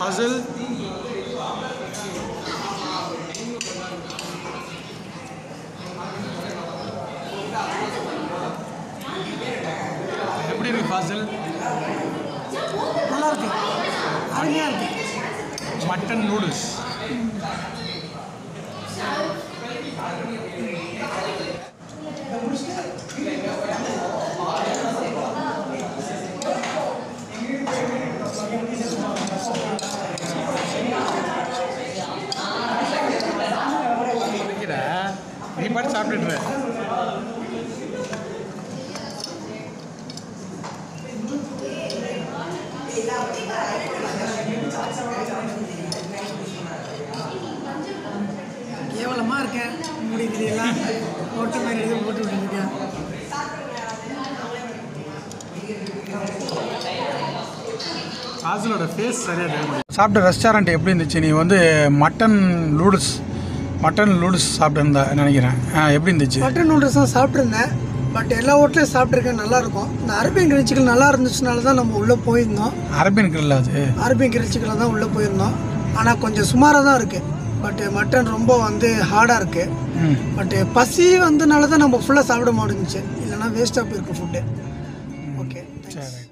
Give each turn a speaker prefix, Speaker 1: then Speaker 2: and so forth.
Speaker 1: ஃபாசில் எப்படி இருக்கு ஃபாசில்
Speaker 2: நல்லா இருக்கு அருமையாக இருக்கு
Speaker 1: மட்டன் நூடுல்ஸ் இருக்கிற நீ பாட்டு சாப்பிட்டுடுற
Speaker 2: கேவலமாக இருக்கேன் முடிக்கிறீங்களா போட்ட மாதிரி எதுவும் போட்டு விட்டுருக்கேன்
Speaker 1: ஃபாசிலோட ஃபேஸ் சரியாக தெரிய முடியும் சாப்பிட்ட ரெஸ்டாரண்ட் எப்படி இருந்துச்சு நீ வந்து மட்டன் நூடுல்ஸ் மட்டன் நூடுல்ஸ் சாப்பிட்டு நினைக்கிறேன் ஆ, எப்படி இருந்துச்சு
Speaker 2: மட்டன் நூடுல்ஸ் தான் சாப்பிட்ருந்தேன் பட் எல்லா ஹோட்டலையும் சாப்பிட்ருக்கேன் நல்லாயிருக்கும் இந்த அரேபியன் கிரிச்சிக்கல் நல்லா இருந்துச்சுனால தான் நம்ம உள்ளே போயிருந்தோம்
Speaker 1: அரபியன் grill அது
Speaker 2: அரேபியன் கிரிச்சிக்கலில் தான் உள்ளே போயிருந்தோம் ஆனால் கொஞ்சம் சுமாராக தான் இருக்குது பட் மட்டன் ரொம்ப வந்து ஹார்டாக இருக்குது
Speaker 1: ம்
Speaker 2: பட் பசி வந்தனால தான் நம்ம ஃபுல்லாக சாப்பிட முடிஞ்சுச்சு இல்லைன்னா வேஸ்ட்டாக போயிருக்கு ஃபுட்டு ஓகே
Speaker 1: சரி